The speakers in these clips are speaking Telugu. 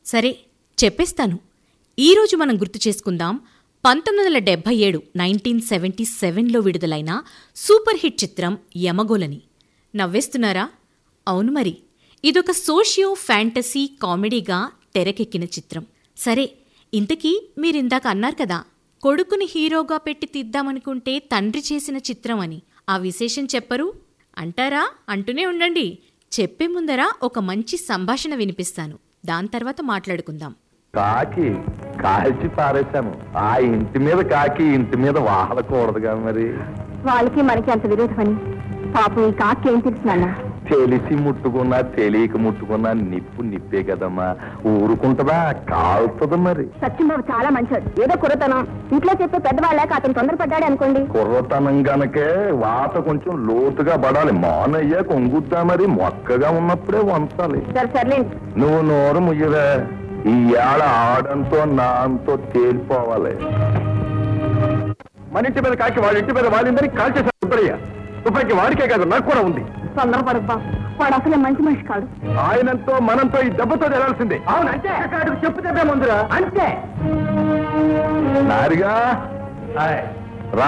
సరే చెప్పేస్తాను ఈరోజు మనం గుర్తు చేసుకుందాం పంతొమ్మిది వందల డెబ్బై ఏడు నైన్టీన్ సెవెంటీ సెవెన్లో విడుదలైన సూపర్ హిట్ చిత్రం యమగోలని నవ్వేస్తున్నారా అవును మరి ఇదొక సోషియో ఫ్యాంటసీ కామెడీగా తెరకెక్కిన చిత్రం సరే ఇంతకీ మీరిందాక అన్నారు కదా కొడుకుని హీరోగా పెట్టి తీద్దామనుకుంటే తండ్రి చేసిన చిత్రం అని ఆ విశేషం చెప్పరు అంటారా అంటూనే ఉండండి చెప్పే ముందర ఒక మంచి సంభాషణ వినిపిస్తాను దాని తర్వాత మాట్లాడుకుందాం కాకి కాల్చి పారేశాను ఆ ఇంటి మీద కాకి ఇంటి మీద వాహలకూడదుగా మరి వాళ్ళకి మనకి అంత విరోధమని పాపం ఈ కాకి ఏం తెలుసు నాన్న తెలిసి ముట్టుకున్నా తెలియక ముట్టుకున్నా నిప్పు నిప్పే కదమ్మా ఊరుకుంటదా కాలుతుంది మరి సత్యంబాబు చాలా మంచోడు ఏదో కురతనం ఇంట్లో చెప్పే పెద్దవాళ్ళక అతను తొందరపడ్డాడు అనుకోండి కుర్రతనం గనకే వాత కొంచెం లోతుగా పడాలి మానయ్య కొంగుద్దా మరి మొక్కగా ఉన్నప్పుడే వంచాలి సరే సర్లేండి నువ్వు నోరు ముయ్యవే ఈ ఏడ ఆడంతో నాంతో తేలిపోవాలి మన ఇంటి మీద కాకి వాళ్ళ ఇంటి మీద వాలిందని కాల్చేశారు సుబ్బయ్య సుబ్బయ్యకి వాడికే కాదు నాకు కూడా ఉంది తొందరపడు బాబు వాడు అసలే మంచి మనిషి కాడు ఆయనంతో మనంతో ఈ దెబ్బతో తెలాల్సిందే అవును అంతే చెప్పు చెప్పే ముందురా అంతే నారిగా రా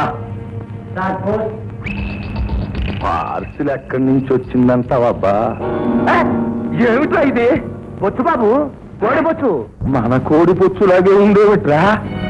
పార్సిల్ ఎక్కడి నుంచి వచ్చిందంటావబ్బా ఏమిట్రా ఇది బొచ్చు బాబు కోడి బొచ్చు మన కోడి పొచ్చులాగే ఉండేవిట్రా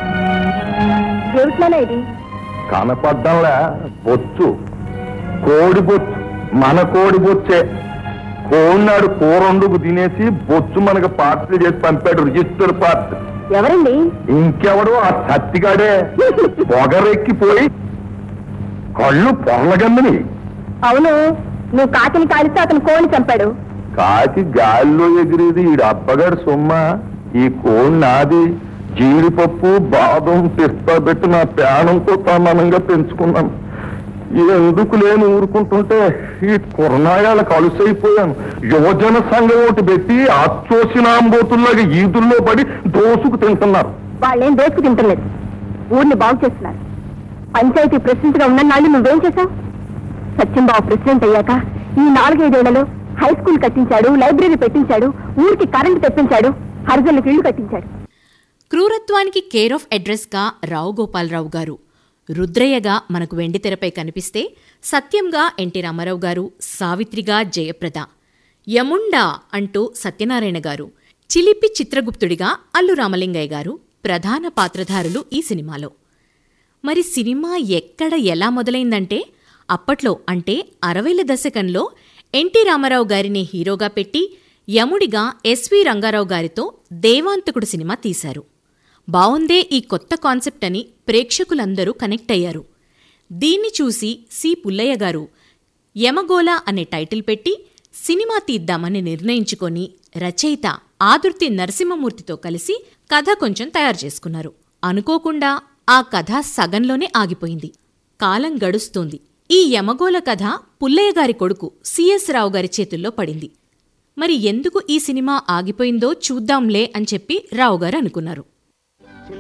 ఏమిట్లోనే ఇది కనపడ్డంలా బొచ్చు కోడి బొచ్చు మన కోడి బొచ్చే కోడినాడు కూరండుకు తినేసి బొచ్చు మనకు పార్సిల్ చేసి పంపాడు రిజిస్టర్ పార్ట్ ఎవరండి ఇంకెవడు ఆ సత్తిగాడే పొగరెక్కిపోయి కళ్ళు పొరలగమ్మని అవును నువ్వు కాకిని కాలిస్తే అతను కోని చంపాడు కాకి గాలిలో ఎగిరేది ఈ అబ్బగాడు సొమ్మ ఈ కోడి నాది జీడిపప్పు బాదం పిస్తా పెట్టి నా ప్రాణంతో సమానంగా పెంచుకున్నాను ఎందుకు లేని ఊరుకుంటుంటే ఈ కురనాయాల కలుసైపోయాను యువజన సంఘం ఒకటి పెట్టి అచ్చోసినాంబోతుల్లాగా ఈదుల్లో పడి దోసుకు తింటున్నారు వాళ్ళేం దోసుకు తింటలేదు ఊరిని బాగు చేస్తున్నారు పంచాయతీ ప్రెసిడెంట్ గా ఉన్న నాళ్ళు నువ్వేం చేశావు సత్యంబాబు ప్రెసిడెంట్ అయ్యాక ఈ నాలుగైదేళ్లలో హై స్కూల్ కట్టించాడు లైబ్రరీ పెట్టించాడు ఊరికి కరెంటు తెప్పించాడు హరిజనులకు ఇళ్లు కట్టించాడు క్రూరత్వానికి కేర్ ఆఫ్ అడ్రస్గా రావు గోపాలరావు గారు రుద్రయ్యగా మనకు వెండితెరపై కనిపిస్తే సత్యంగా ఎన్టీ రామారావు గారు సావిత్రిగా జయప్రద యముండా అంటూ సత్యనారాయణ గారు చిలిపి చిత్రగుప్తుడిగా అల్లు రామలింగయ్య గారు ప్రధాన పాత్రధారులు ఈ సినిమాలో మరి సినిమా ఎక్కడ ఎలా మొదలైందంటే అప్పట్లో అంటే అరవైల దశకంలో ఎన్టీ రామారావు గారిని హీరోగా పెట్టి యముడిగా ఎస్వి రంగారావు గారితో దేవాంతకుడు సినిమా తీశారు బావుందే ఈ కొత్త కాన్సెప్ట్ అని ప్రేక్షకులందరూ కనెక్ట్ అయ్యారు దీన్ని చూసి సి పుల్లయ్య గారు యమగోళ అనే టైటిల్ పెట్టి సినిమా తీద్దామని నిర్ణయించుకొని రచయిత ఆదుర్తి నరసింహమూర్తితో కలిసి కథ కొంచెం తయారు చేసుకున్నారు అనుకోకుండా ఆ కథ సగంలోనే ఆగిపోయింది కాలం గడుస్తోంది ఈ యమగోళ కథ పుల్లయ్య గారి కొడుకు సిఎస్ రావు గారి చేతుల్లో పడింది మరి ఎందుకు ఈ సినిమా ఆగిపోయిందో చూద్దాంలే అని చెప్పి రావు గారు అనుకున్నారు